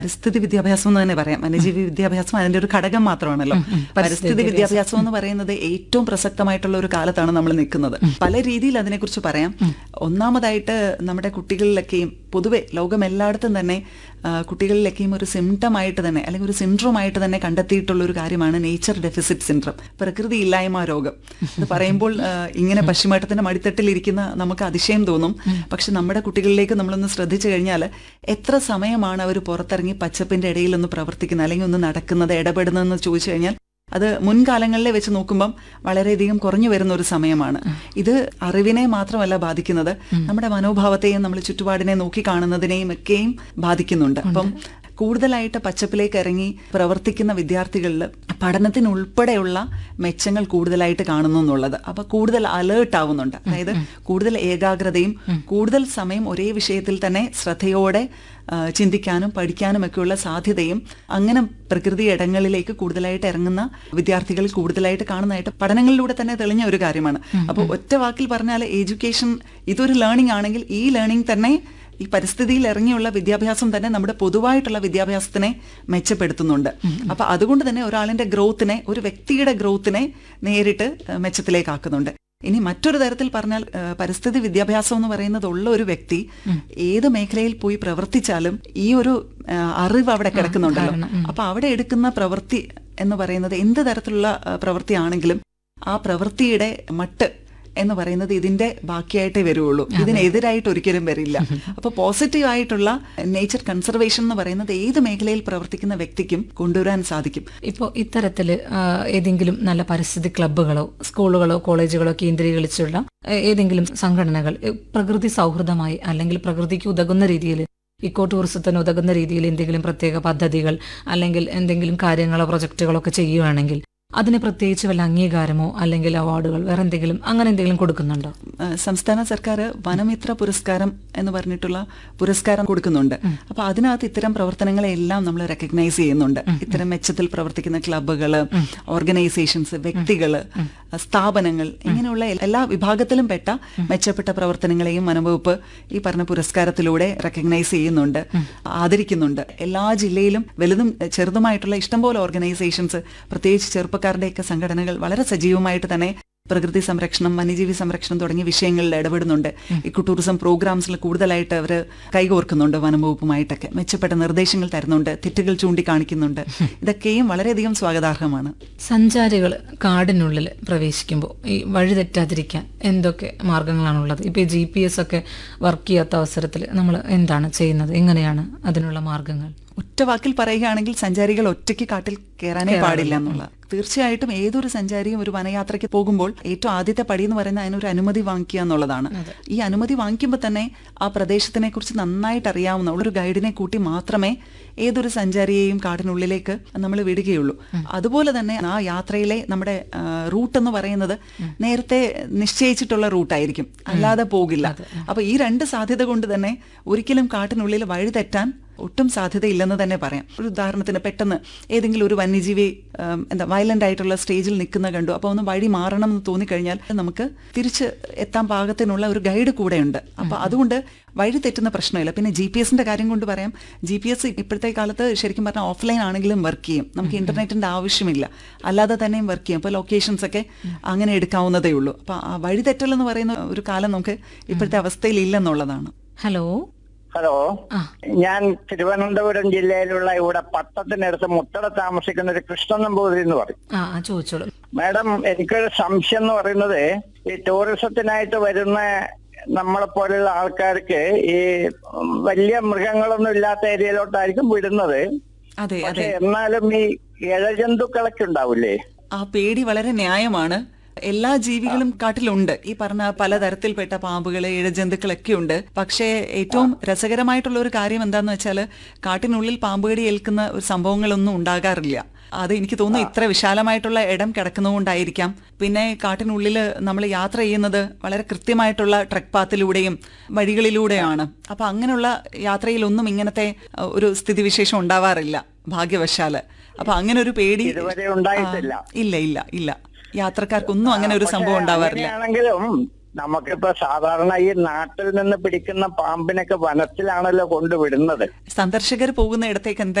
പരിസ്ഥിതി വിദ്യാഭ്യാസം എന്ന് തന്നെ പറയാം വന്യജീവി വിദ്യാഭ്യാസം അതിന്റെ ഒരു ഘടകം മാത്രമാണല്ലോ പരിസ്ഥിതി വിദ്യാഭ്യാസം എന്ന് പറയുന്നത് ഏറ്റവും പ്രസക്തമായിട്ടുള്ള ഒരു കാലത്താണ് നമ്മൾ നിൽക്കുന്നത് പല രീതിയിൽ അതിനെക്കുറിച്ച് പറയാം ഒന്നാമതായിട്ട് നമ്മുടെ കുട്ടികളിലൊക്കെയും പൊതുവെ ലോകം എല്ലായിടത്തും തന്നെ ആ, കുട്ടികളിലൊക്കെയും ഒരു സിംറ്റം ആയിട്ട് തന്നെ അല്ലെങ്കിൽ ഒരു സിൻഡ്രോം ആയിട്ട് തന്നെ കണ്ടെത്തിയിട്ടുള്ള ഒരു കാര്യമാണ് നേച്ചർ ഡെഫിസിറ്റ് സിൻഡ്രോം പ്രകൃതി ഇല്ലായ്മ രോഗം ഇത് പറയുമ്പോൾ ആ, ഇങ്ങനെ പശ്ചിമഘട്ടത്തിന്റെ മടിത്തട്ടിൽ ഇരിക്കുന്ന നമുക്ക് അതിശയം തോന്നും പക്ഷെ നമ്മുടെ കുട്ടികളിലേക്ക് നമ്മളൊന്ന് ശ്രദ്ധിച്ചു കഴിഞ്ഞാൽ എത്ര സമയമാണ് അവർ പുറത്തിറങ്ങി പച്ചപ്പിന്റെ ഇടയിൽ ഒന്ന് പ്രവർത്തിക്കുന്നത് അല്ലെങ്കിൽ ഒന്ന് നടക്കുന്നത് ഇടപെടുന്നതെന്ന് ചോദിച്ചു കഴിഞ്ഞാൽ അത് മുൻകാലങ്ങളിലെ വെച്ച് നോക്കുമ്പം വളരെയധികം കുറഞ്ഞു വരുന്ന ഒരു സമയമാണ് ഇത് അറിവിനെ മാത്രമല്ല ബാധിക്കുന്നത് നമ്മുടെ മനോഭാവത്തെയും നമ്മൾ ചുറ്റുപാടിനെ നോക്കി കാണുന്നതിനെയും ഒക്കെയും ബാധിക്കുന്നുണ്ട് അപ്പം കൂടുതലായിട്ട് പച്ചപ്പിലേക്ക് ഇറങ്ങി പ്രവർത്തിക്കുന്ന വിദ്യാർത്ഥികളിൽ പഠനത്തിനുൾപ്പെടെയുള്ള മെച്ചങ്ങൾ കൂടുതലായിട്ട് കാണുന്നു എന്നുള്ളത് അപ്പൊ കൂടുതൽ അലേർട്ട് ആവുന്നുണ്ട് അതായത് കൂടുതൽ ഏകാഗ്രതയും കൂടുതൽ സമയം ഒരേ വിഷയത്തിൽ തന്നെ ശ്രദ്ധയോടെ ആ, ചിന്തിക്കാനും പഠിക്കാനും ഒക്കെയുള്ള സാധ്യതയും അങ്ങനെ പ്രകൃതി ഇടങ്ങളിലേക്ക് കൂടുതലായിട്ട് ഇറങ്ങുന്ന വിദ്യാർത്ഥികൾ കൂടുതലായിട്ട് കാണുന്നതായിട്ട് പഠനങ്ങളിലൂടെ തന്നെ തെളിഞ്ഞ ഒരു കാര്യമാണ് അപ്പോൾ ഒറ്റ വാക്കിൽ പറഞ്ഞാൽ എഡ്യൂക്കേഷൻ ഇതൊരു ലേണിംഗ് ആണെങ്കിൽ ഈ ലേണിംഗ് തന്നെ ഈ പരിസ്ഥിതിയിൽ ഇറങ്ങിയുള്ള വിദ്യാഭ്യാസം തന്നെ നമ്മുടെ പൊതുവായിട്ടുള്ള വിദ്യാഭ്യാസത്തിനെ മെച്ചപ്പെടുത്തുന്നുണ്ട് അപ്പൊ അതുകൊണ്ട് തന്നെ ഒരാളിന്റെ ഗ്രോത്തിനെ ഒരു വ്യക്തിയുടെ ഗ്രോത്തിനെ നേരിട്ട് ഏഹ്, മെച്ചത്തിലേക്കാക്കുന്നുണ്ട് ഇനി മറ്റൊരു തരത്തിൽ പറഞ്ഞാൽ ഏഹ്, പരിസ്ഥിതി വിദ്യാഭ്യാസം എന്ന് പറയുന്നത് ഉള്ള ഒരു വ്യക്തി ഏത് മേഖലയിൽ പോയി പ്രവർത്തിച്ചാലും ഈ ഒരു ഏഹ്, അറിവ് അവിടെ കിടക്കുന്നുണ്ടല്ലോ അപ്പൊ അവിടെ എടുക്കുന്ന പ്രവൃത്തി എന്ന് പറയുന്നത് എന്ത് തരത്തിലുള്ള ഏഹ്, പ്രവൃത്തിയാണെങ്കിലും ആ പ്രവൃത്തിയുടെ മട്ട് എന്ന് പറയുന്നത് ഇതിന്റെ ബാക്കിയായിട്ടേ വരുള്ളൂ ഇതിനെതിരായിട്ട് ഒരിക്കലും വരില്ല അപ്പൊ പോസിറ്റീവ് ആയിട്ടുള്ള നേച്ചർ കൺസർവേഷൻ എന്ന് പറയുന്നത് ഏത് മേഖലയിൽ പ്രവർത്തിക്കുന്ന വ്യക്തിക്കും കൊണ്ടുവരാൻ സാധിക്കും ഇപ്പോൾ ഇത്തരത്തിൽ ഏതെങ്കിലും നല്ല പരിസ്ഥിതി ക്ലബ്ബുകളോ സ്കൂളുകളോ കോളേജുകളോ കേന്ദ്രീകരിച്ചുള്ള ആ, ഏതെങ്കിലും സംഘടനകൾ ഏ, പ്രകൃതി സൗഹൃദമായി അല്ലെങ്കിൽ പ്രകൃതിക്ക് ഉതകുന്ന രീതിയിൽ ഇക്കോ ടൂറിസത്തിന് ഉതകുന്ന രീതിയിൽ എന്തെങ്കിലും പ്രത്യേക പദ്ധതികൾ അല്ലെങ്കിൽ എന്തെങ്കിലും കാര്യങ്ങളോ പ്രൊജക്റ്റുകളോ ഒക്കെ ചെയ്യുകയാണെങ്കിൽ അതിന് പ്രത്യേകിച്ച് വല്ല അംഗീകാരമോ അല്ലെങ്കിൽ അവാർഡുകൾ വേറെ എന്തെങ്കിലും അങ്ങനെ എന്തെങ്കിലും കൊടുക്കുന്നുണ്ടോ ആ, സംസ്ഥാന സർക്കാർ വനമിത്ര പുരസ്കാരം എന്ന് പറഞ്ഞിട്ടുള്ള പുരസ്കാരം കൊടുക്കുന്നുണ്ട് അപ്പൊ അതിനകത്ത് ഇത്തരം പ്രവർത്തനങ്ങളെ എല്ലാം നമ്മൾ റെക്കഗ്നൈസ് ചെയ്യുന്നുണ്ട് ഇത്തരം മെച്ചത്തിൽ പ്രവർത്തിക്കുന്ന ക്ലബ്ബുകള് ഓർഗനൈസേഷൻസ് വ്യക്തികള് സ്ഥാപനങ്ങൾ ഇങ്ങനെയുള്ള എല്ലാ വിഭാഗത്തിലും പെട്ട മെച്ചപ്പെട്ട പ്രവർത്തനങ്ങളെയും വനംവകുപ്പ് ഈ പറഞ്ഞ പുരസ്കാരത്തിലൂടെ റെക്കഗ്നൈസ് ചെയ്യുന്നുണ്ട് ആദരിക്കുന്നുണ്ട് എല്ലാ ജില്ലയിലും വലുതും ചെറുതുമായിട്ടുള്ള ഇഷ്ടംപോലെ ഓർഗനൈസേഷൻസ് പ്രത്യേകിച്ച് ചെറുപ്പക്കാരുടെയൊക്കെ സംഘടനകൾ വളരെ സജീവമായിട്ട് തന്നെ പ്രകൃതി സംരക്ഷണം വന്യജീവി സംരക്ഷണം തുടങ്ങിയ വിഷയങ്ങളിൽ ഇടപെടുന്നുണ്ട് ഇക്കോ ടൂറിസം പ്രോഗ്രാംസിൽ കൂടുതലായിട്ട് അവർ കൈകോർക്കുന്നുണ്ട് വനംവകുപ്പുമായിട്ടൊക്കെ മെച്ചപ്പെട്ട നിർദ്ദേശങ്ങൾ തരുന്നുണ്ട് തെറ്റുകൾ ചൂണ്ടിക്കാണിക്കുന്നുണ്ട് ഇതൊക്കെയും വളരെയധികം സ്വാഗതാർഹമാണ് സഞ്ചാരികൾ കാടിനുള്ളിൽ പ്രവേശിക്കുമ്പോൾ ഈ വഴി തെറ്റാതിരിക്കാൻ എന്തൊക്കെ മാർഗങ്ങളാണുള്ളത് ഇപ്പോൾ ജി പി എസ് ഒക്കെ വർക്ക് ചെയ്യാത്ത അവസരത്തിൽ നമ്മൾ എന്താണ് ചെയ്യുന്നത് എങ്ങനെയാണ് അതിനുള്ള മാർഗങ്ങൾ ഒറ്റ വാക്കിൽ പറയുകയാണെങ്കിൽ സഞ്ചാരികൾ ഒറ്റയ്ക്ക് കാട്ടിൽ കയറാനേ പാടില്ല എന്നുള്ള തീർച്ചയായിട്ടും ഏതൊരു സഞ്ചാരിയും ഒരു വനയാത്രയ്ക്ക് പോകുമ്പോൾ ഏറ്റവും ആദ്യത്തെ പടി എന്ന് പറയുന്നത് അതിനൊരു അനുമതി വാങ്ങിക്കുക എന്നുള്ളതാണ് ഈ അനുമതി വാങ്ങിക്കുമ്പോൾ തന്നെ ആ പ്രദേശത്തിനെ കുറിച്ച് നന്നായിട്ട് അറിയാവുന്ന ഒരു ഗൈഡിനെ കൂട്ടി മാത്രമേ ഏതൊരു സഞ്ചാരിയെയും കാടിനുള്ളിലേക്ക് നമ്മൾ വിടുകയുള്ളൂ അതുപോലെ തന്നെ ആ യാത്രയിലെ നമ്മുടെ റൂട്ട് എന്ന് പറയുന്നത് നേരത്തെ നിശ്ചയിച്ചിട്ടുള്ള റൂട്ടായിരിക്കും അല്ലാതെ പോകില്ല അപ്പൊ ഈ രണ്ട് സാധ്യത കൊണ്ട് തന്നെ ഒരിക്കലും കാട്ടിനുള്ളിൽ വഴി തെറ്റാൻ ഒട്ടും സാധ്യതയില്ലെന്ന് തന്നെ പറയാം ഒരു ഉദാഹരണത്തിന് പെട്ടെന്ന് ഏതെങ്കിലും ഒരു വന്യജീവി ഉം, എന്താ വയലന്റ് ആയിട്ടുള്ള സ്റ്റേജിൽ നിൽക്കുന്ന കണ്ടു അപ്പോൾ ഒന്ന് വഴി മാറണം എന്ന് തോന്നിക്കഴിഞ്ഞാൽ നമുക്ക് തിരിച്ച് എത്താൻ പാകത്തിനുള്ള ഒരു ഗൈഡ് കൂടെയുണ്ട് അപ്പൊ അതുകൊണ്ട് വഴി തെറ്റുന്ന പ്രശ്നമില്ല പിന്നെ ജി പി എസിന്റെ കാര്യം കൊണ്ട് പറയാം ജി പി എസ് ഇപ്പോഴത്തെ കാലത്ത് ശരിക്കും പറഞ്ഞാൽ ഓഫ്ലൈൻ ആണെങ്കിലും വർക്ക് ചെയ്യും നമുക്ക് ഇന്റർനെറ്റിന്റെ ആവശ്യമില്ല അല്ലാതെ തന്നെയും വർക്ക് ചെയ്യും അപ്പോൾ ലൊക്കേഷൻസ് ഒക്കെ അങ്ങനെ എടുക്കാവുന്നതേ ഉള്ളൂ അപ്പൊ ആ വഴി തെറ്റൽ എന്ന് പറയുന്ന ഒരു കാലം നമുക്ക് ഇപ്പോഴത്തെ അവസ്ഥയിൽ ഇല്ലെന്നുള്ളതാണ് ഹലോ ഹലോ ആ. ഞാൻ തിരുവനന്തപുരം ജില്ലയിലുള്ള ഇവിടെ പട്ടത്തിനടുത്ത് മുട്ടട താമസിക്കുന്ന ഒരു കൃഷ്ണൻ നമ്പൂതിരി എന്ന് പറയും ആ ആ, ചോദിച്ചോളൂ മാഡം എനിക്കൊരു സംശയം എന്ന് പറയുന്നത് ഈ ടൂറിസത്തിനായിട്ട് വരുന്ന നമ്മളെ പോലെയുള്ള ആൾക്കാർക്ക് ഈ ഉം, വലിയ മൃഗങ്ങളൊന്നും ഇല്ലാത്ത ഏരിയയിലോട്ടായിരിക്കും വിടുന്നത് അതെ പക്ഷെ അതെ എന്നാലും ഈ ഇഴജന്തുക്കളൊക്കെ ഉണ്ടാവില്ലേ ആ പേടി വളരെ ന്യായമാണ് എല്ലാ ജീവികളും കാട്ടിലുണ്ട് ഈ പറഞ്ഞ പലതരത്തിൽപ്പെട്ട പാമ്പുകള് ഇഴജന്തുക്കളൊക്കെ ഉണ്ട് പക്ഷേ ഏറ്റവും രസകരമായിട്ടുള്ള ഒരു കാര്യം എന്താന്ന് വെച്ചാൽ കാട്ടിനുള്ളിൽ പാമ്പുകടി ഏൽക്കുന്ന ഒരു സംഭവങ്ങളൊന്നും ഉണ്ടാകാറില്ല അത് എനിക്ക് തോന്നുന്നു ഇത്ര വിശാലമായിട്ടുള്ള ഇടം കിടക്കുന്നതുകൊണ്ടായിരിക്കാം പിന്നെ കാട്ടിനുള്ളിൽ നമ്മൾ യാത്ര ചെയ്യുന്നത് വളരെ കൃത്യമായിട്ടുള്ള ട്രക്ക് പാത്തിലൂടെയും വഴികളിലൂടെയാണ് അപ്പൊ അങ്ങനെയുള്ള യാത്രയിലൊന്നും ഇങ്ങനത്തെ അഹ്, ഒരു സ്ഥിതിവിശേഷം ഉണ്ടാവാറില്ല ഭാഗ്യവശാല് അപ്പൊ അങ്ങനെ ഒരു പേടി ഇതുവരെ ഉണ്ടായിട്ടില്ല ആ, ഇല്ല ഇല്ല ഇല്ല യാത്രക്കാർക്കൊന്നും അങ്ങനെ ഒരു സംഭവം ഉണ്ടാവാറില്ല അങ്ങനെയാണെങ്കിലും നമുക്കിപ്പോ സാധാരണ ഈ നാട്ടിൽ നിന്ന് പിടിക്കുന്ന പാമ്പിനൊക്കെ വനത്തിലാണല്ലോ കൊണ്ടുവിടുന്നത് സന്ദർശകർ പോകുന്ന ഇടത്തേക്ക്